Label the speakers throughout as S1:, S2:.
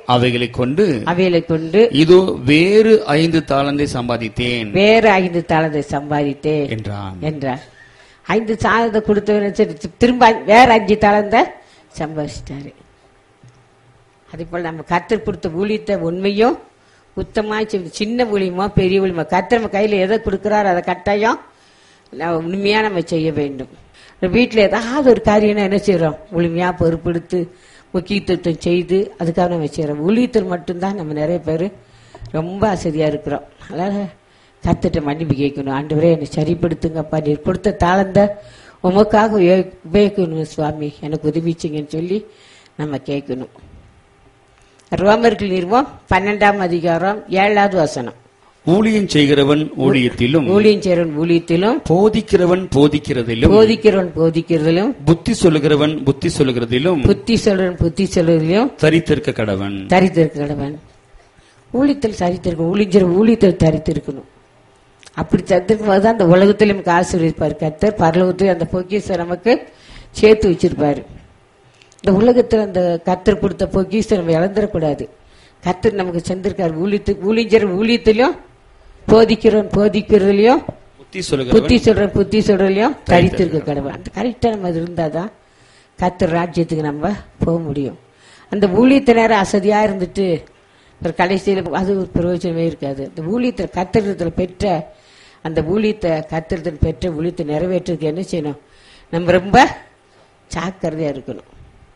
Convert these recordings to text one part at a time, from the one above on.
S1: அவைகளை கொண்டு
S2: அவைகளை கொண்டு
S1: இதோ வேறு ஐந்து தாளந்தை சம்பாதித்தேன்
S2: வேற ஐந்து தாளத்தை சம்பாதித்தேன்
S1: என்றான்
S2: என்றார் ஐந்து தாளத்தை கொடுத்தவன் சரி, திரும்ப வேற அஞ்சு தாளந்த சம்பாதிச்சிட்டாரு அதே போல நம்ம கத்தர் கொடுத்த ஊழியத்தை உண்மையும் உத்தமா செய்~ சின்ன ஊழியமோ பெரிய ஊழியமோ கத்தர் நம்ம கையில எதை கொடுக்குறாரோ அதை கட்டாயம் நம்ம உண்மையா நம்ம செய்ய வேண்டும் வீட்டில் ஏதாவது ஒரு காரியம்னா என்ன செய்றோம் உண்மையா பொறுப்பெடுத்து முக்கியத்துவம் செய்து அதுக்காக நம்ம செய்றோம் ஊழியத்தில் மட்டும்தான் நம்ம நிறைய பேர் ரொம்ப அசதியா இருக்கிறோம் அதனால கத்துட்ட மன்னிப்பு கேட்கணும் ஆண்டவரே என்னை சரிப்படுத்துங்கப்பா நீர் கொடுத்த தாளந்த உமக்காக உபயோ- உபயோகிக்கணும் சுவாமி எனக்கு உதவிச்சிங்கன்னு சொல்லி நம்ம கேட்கணும் ரோமர்கள் நிறுவம் பன்னெண்டாம் அதிகாரம் ஏழாவது வசனம்
S1: ஊழியம் செய்கிறவன் ஊழியத்திலும்
S2: ஊழியம் செய்றவன் ஊழியத்திலும்
S1: போதிக்கிறவன் போதிக்கிறதிலும்
S2: போதிக்கிறவன் போதிக்கிறதிலும்
S1: புத்தி சொல்லுகிறவன் புத்தி சொல்லுகிறதிலும்
S2: புத்தி சொல்றவன் புத்தி சொல்றதிலும்
S1: தரித்திருக்க கடவன்
S2: தரித்திருக்கிறவன் ஊழியத்தில் சரித்திருக்கணும் ஊழியர் ஊழியத்தில் தரித்திருக்கணும் அப்படி தரித்திருக்கும் போது அந்த உலகத்தில் நமக்கு ஆசீர்வதிப்பார் கர்த்தர் பரலோகத்தில் அந்த பொக்கிஷம் நமக்கு சேர்த்து வச்சிருப்பாரு இந்த உலகத்தில் அந்த கர்த்தர் கொடுத்த பொக்கிஷம் நம்ம இழந்துடக்கூடாது கர்த்தர் நமக்கு செஞ்சிருக்காரு ஊழியத்து ஊழியர் ஊழியத்திலும் போதிக்கிறவன் போதிக்கிறதுலயும்
S1: புத்தி சொல்லுகிறவன்
S2: புத்தி சொல்ற புத்தி சொல்றதுலயும் தரித்திருக்க கடவுள் அந்த கரெக்டா நம்ம அது இருந்தாதான் கர்த்தர் ராஜ்யத்துக்கு நம்ம போக முடியும் அந்த ஊழியத்தை நேரம் அசதியா இருந்துட்டு ஒரு கடைசியில் அது ஒரு பிரயோஜனமே இருக்காது அந்த ஊழியத்தில் கத்திரத்தில் பெற்ற அந்த ஊழியத்தை கத்திரத்தில் பெற்ற ஊழியத்தை நிறைவேற்றுறதுக்கு என்ன செய்யணும் நம்ம ரொம்ப ஜாக்கிரதையா இருக்கணும்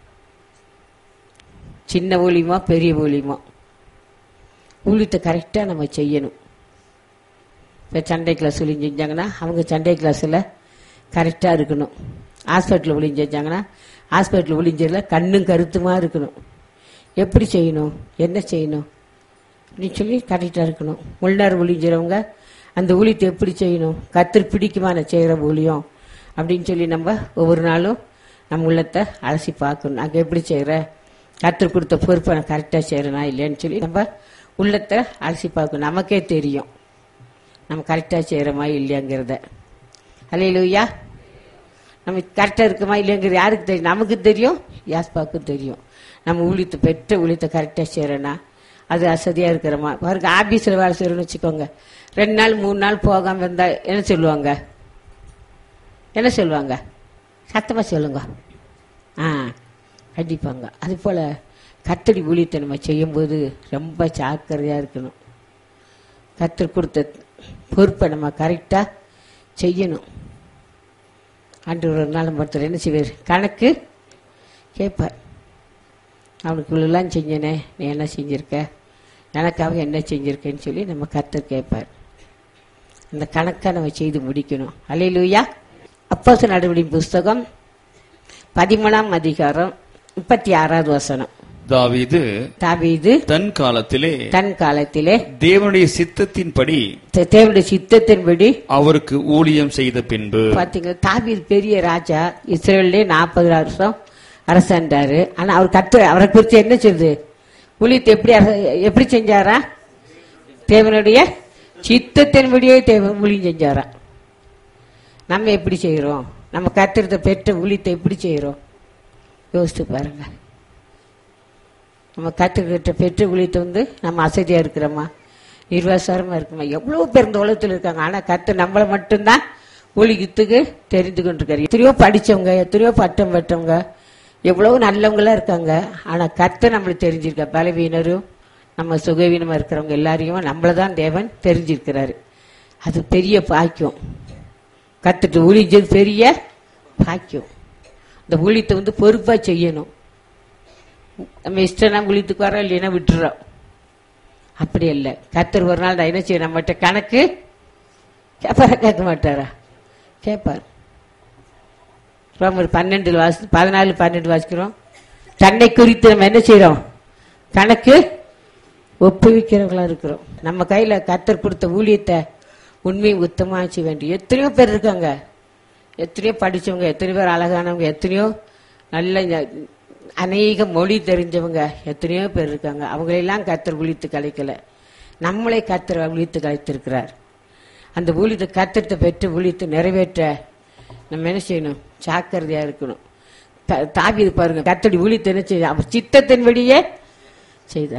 S2: சின்ன ஊழியமோ பெரிய ஊழியமோ ஊழியத்தை கரெக்டா நம்ம செய்யணும் இப்போ சண்டை கிளாஸ் ஒளிஞ்சு செஞ்சாங்கன்னா அவங்க சண்டை கிளாஸில் கரெக்டாக இருக்கணும் ஹாஸ்பிட்டலில் ஒளிஞ்சு செஞ்சாங்கன்னா ஹாஸ்பிட்டலில் ஒளிஞ்சதில் கண்ணும் கருத்துமா இருக்கணும் எப்படி செய்யணும் என்ன செய்யணும் அப்படின்னு சொல்லி கரெக்டாக இருக்கணும் உள்நார் ஒளிஞ்சிறவங்க அந்த ஊழியத்தை எப்படி செய்யணும் கத்தர் பிடிக்குமா நான் செய்கிற ஊழியம் அப்படின்னு சொல்லி நம்ம ஒவ்வொரு நாளும் நம்ம உள்ளத்தை அலசி பார்க்கணும் நாங்கள் எப்படி செய்கிற கத்தர் கொடுத்த பொறுப்பை நான் கரெக்டாக செய்கிறேனா இல்லைன்னு சொல்லி நம்ம உள்ளத்தை அலசி பார்க்கணும் நமக்கே தெரியும் நம்ம கரெக்டாக செய்கிறோமா இல்லையாங்கிறத அலையிலூயா நம்ம கரெக்டாக இருக்குமா இல்லைங்கிறது யாருக்கு தெரியும் நமக்கு தெரியும் யாஸ்பாவுக்கும் தெரியும் நம்ம ஊழியத்தை பெற்ற ஊழியத்தை கரெக்டாக செய்கிறோன்னா அது அசதியாக இருக்கிறோமா பாருங்க ஆபீஸில் வேலை செய்கிறோன்னு வச்சுக்கோங்க ரெண்டு நாள் மூணு நாள் போகாமல் இருந்தால் என்ன சொல்லுவாங்க என்ன சொல்லுவாங்க சத்தமாக சொல்லுங்க ஆ கண்டிப்பாங்க அது போல் கத்தடி ஊழியத்தை நம்ம செய்யும்போது ரொம்ப ஜாக்கிரதையாக இருக்கணும் கத்தர் கொடுத்த பொறுப்பை நம்ம கரெக்டாக செய்யணும் ஆண்டு ஒரு நாள் ஒருத்தர் என்ன செய்வார் கணக்கு கேட்பார் அவனுக்கு இவ்வளோலாம் செஞ்சனே நீ என்ன செஞ்சிருக்க எனக்காக என்ன செஞ்சிருக்கேன்னு சொல்லி நம்ம கத்தர் கேட்பார் அந்த கணக்கை நம்ம செய்து முடிக்கணும் அலையிலூயா அப்போஸ் நடவடிக்கை புஸ்தகம் பதிமூணாம் அதிகாரம் முப்பத்தி ஆறாவது வசனம்
S1: தாவீது
S2: தாவீது
S1: தன் காலத்திலே
S2: தன் காலத்திலே
S1: தேவனுடைய சித்தத்தின்படி
S2: தே- தேவனுடைய சித்தத்தின்படி
S1: அவருக்கு ஊழியம் செய்த பின்பு
S2: பாத்தீங்களா தாவீது பெரிய ராஜா இஸ்ரேல்லே நாற்பது வருஷம் அரசாண்டாரு ஆனா அவர் கத்து அவரை குறித்து என்ன சொல்லுது ஊழியத்தை எப்படி அரச- எப்படி செஞ்சாரா தேவனுடைய சித்தத்தின்படியே தேவன் ஊழியம் செஞ்சாரா நம்ம எப்படி செய்கிறோம் நம்ம கத்திரத்தை பெற்ற ஊழியத்தை எப்படி செய்கிறோம் யோசித்து பாருங்க நம்ம கற்றுக்கிட்ட பெற்ற ஊழியத்தை வந்து நம்ம அசதியாக இருக்கிறோமா நிர்வாசாரமாக இருக்குமா எவ்வளோ பேர் இந்த உலகத்தில் இருக்காங்க ஆனால் கத்து நம்மளை மட்டும்தான் ஊழியத்துக்கு தெரிந்து கொண்டிருக்காரு எத்தனையோ படித்தவங்க எத்தனையோ பட்டம் பெற்றவங்க எவ்வளோ நல்லவங்களா இருக்காங்க ஆனால் கத்து நம்மளுக்கு தெரிஞ்சிருக்க பலவீனரும் நம்ம சுகவீனமாக இருக்கிறவங்க எல்லாரையும் நம்மளை தான் தேவன் தெரிஞ்சிருக்கிறாரு அது பெரிய பாக்கியம் கத்துட்டு ஊழிஞ்சது பெரிய பாக்கியம் இந்த ஊழியத்தை வந்து பொறுப்பாக செய்யணும் நம்ம இஷ்டம் ஊழியத்துக்கு வரோம் இல்லைன்னா விட்டுறோம் அப்படி இல்லை கத்தர் ஒரு நாள் நான் என்ன செய்ய நம்மகிட்ட கணக்கு கேட்பாரா கேட்க மாட்டாரா கேட்பார் ரோமர் பன்னெண்டு வாசி பதினாலு பன்னெண்டு வாசிக்கிறோம் தன்னை குறித்து நம்ம என்ன செய்றோம் கணக்கு ஒப்புவிக்கிறவங்களா இருக்கிறோம் நம்ம கையில கத்தர் கொடுத்த ஊழியத்தை உண்மையை உத்தமாக செய்ய வேண்டிய எத்தனையோ பேர் இருக்காங்க எத்தனையோ படிச்சவங்க எத்தனையோ பேர் அழகானவங்க எத்தனையோ நல்ல ஞ- அநேக மொழி தெரிஞ்சவங்க எத்தனையோ பேர் இருக்காங்க அவங்களெல்லாம் கத்தர் ஊழித்து கலைக்கல நம்மளே கத்தர் ஊழித்து கலைத்திருக்கிறார் அந்த ஊழியத்தை கத்திரத்தை பெற்று ஊழியத்தை நிறைவேற்ற நம்ம என்ன செய்யணும் ஜாக்கிரதையா இருக்கணும் த- தாவீது பாருங்க கத்தடி ஊழியத்தை என்ன செய்ய அவர் சித்தத்தின்படியே செய்தார்